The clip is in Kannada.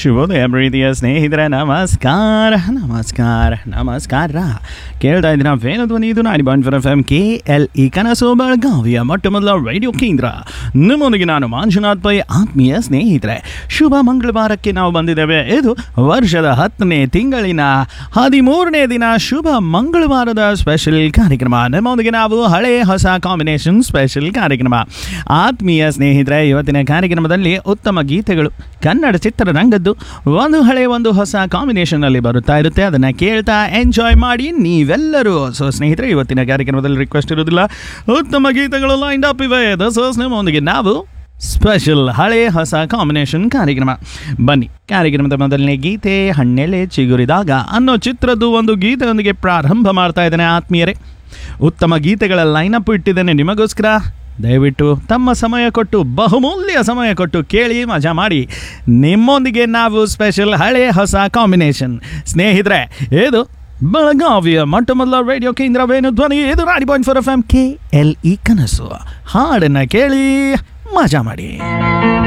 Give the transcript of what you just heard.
ಶುಭೋದಯ ಪ್ರೀತಿಯ ಸ್ನೇಹಿತರೆ ನಮಸ್ಕಾರ ನಮಸ್ಕಾರ ನಮಸ್ಕಾರ ಕೇಳ್ತಾ ಇದ್ದೀರಾ ವೇಣಧ್ವನಿ ಇದು ನಾಡಿ ಬಾಂಡ್ F M K L E ಕನಸು ಬೆಳಗಾವಿಯ ಮೊಟ್ಟ ಮೊದಲ ರೇಡಿಯೋ ಕೇಂದ್ರ ನಿಮ್ಮೊಂದಿಗೆ ನಾನು ಮಂಜುನಾಥ್ ಪೈ ಆತ್ಮೀಯ ಸ್ನೇಹಿತರೆ ಶುಭ ಮಂಗಳವಾರಕ್ಕೆ ನಾವು ಬಂದಿದ್ದೇವೆ ಇದು ವರ್ಷದ ಹತ್ತನೇ ತಿಂಗಳಿನ ಹದಿಮೂರನೇ ದಿನ ಶುಭ ಮಂಗಳವಾರದ ಸ್ಪೆಷಲ್ ಕಾರ್ಯಕ್ರಮ ನಿಮ್ಮೊಂದಿಗೆ ನಾವು ಹಳೆ ಹೊಸ ಕಾಂಬಿನೇಷನ್ ಸ್ಪೆಷಲ್ ಕಾರ್ಯಕ್ರಮ ಆತ್ಮೀಯ ಸ್ನೇಹಿತರೆ ಇವತ್ತಿನ ಕಾರ್ಯಕ್ರಮದಲ್ಲಿ ಉತ್ತಮ ಗೀತೆಗಳು ಕನ್ನಡ ಚಿತ್ರರಂಗದ್ದು ಒಂದು ಹಳೆ ಒಂದು ಹೊಸ ಕಾಂಬಿನೇಷನ್ನಲ್ಲಿ ಬರುತ್ತಾ ಇರುತ್ತೆ ಅದನ್ನು ಕೇಳ್ತಾ ಎಂಜಾಯ್ ಮಾಡಿ ನೀವೆಲ್ಲರೂ ಸೊ ಸ್ನೇಹಿತರೆ ಇವತ್ತಿನ ಕಾರ್ಯಕ್ರಮದಲ್ಲಿ ರಿಕ್ವೆಸ್ಟ್ ಇರೋದಿಲ್ಲ ಉತ್ತಮ ಗೀತೆಗಳು ಲೈನ್ ಅಪ್ ಇವೆ ದಸೋಸ್ ನಿಮ್ಮೊಂದಿಗೆ ನಾವು ಸ್ಪೆಷಲ್ ಹಳೆ ಹೊಸ ಕಾಂಬಿನೇಷನ್ ಕಾರ್ಯಕ್ರಮ ಬನ್ನಿ ಕಾರ್ಯಕ್ರಮದ ಮೊದಲನೇ ಗೀತೆ ಹಣ್ಣೆಲೆ ಚಿಗುರಿದಾಗ ಅನ್ನೋ ಚಿತ್ರದ್ದು ಒಂದು ಗೀತೆಯೊಂದಿಗೆ ಪ್ರಾರಂಭ ಮಾಡ್ತಾ ಇದ್ದೇನೆ ಆತ್ಮೀಯರೇ ಉತ್ತಮ ಗೀತೆಗಳ ಲೈನಪ್ ಇಟ್ಟಿದ್ದೇನೆ ನಿಮಗೋಸ್ಕರ ದಯವಿಟ್ಟು ತಮ್ಮ ಸಮಯ ಕೊಟ್ಟು ಬಹುಮೂಲ್ಯ ಸಮಯ ಕೊಟ್ಟು ಕೇಳಿ ಮಜಾ ಮಾಡಿ ನಿಮ್ಮೊಂದಿಗೆ ನಾವು ಸ್ಪೆಷಲ್ ಹಳೆ ಹೊಸ ಕಾಂಬಿನೇಷನ್ ಸ್ನೇಹಿತರೆ ಇದು ಬೆಳಗಾವಿಯ ಮೊಟ್ಟ ಮೊದಲ ರೇಡಿಯೋ ಕೇಂದ್ರವೇನು ಧ್ವನಿ ಇದು ರಾಡಿ point four F M K L E ಕನಸು ಹಾಡನ್ನು ಕೇಳಿ ಮಜಾ ಮಾಡಿ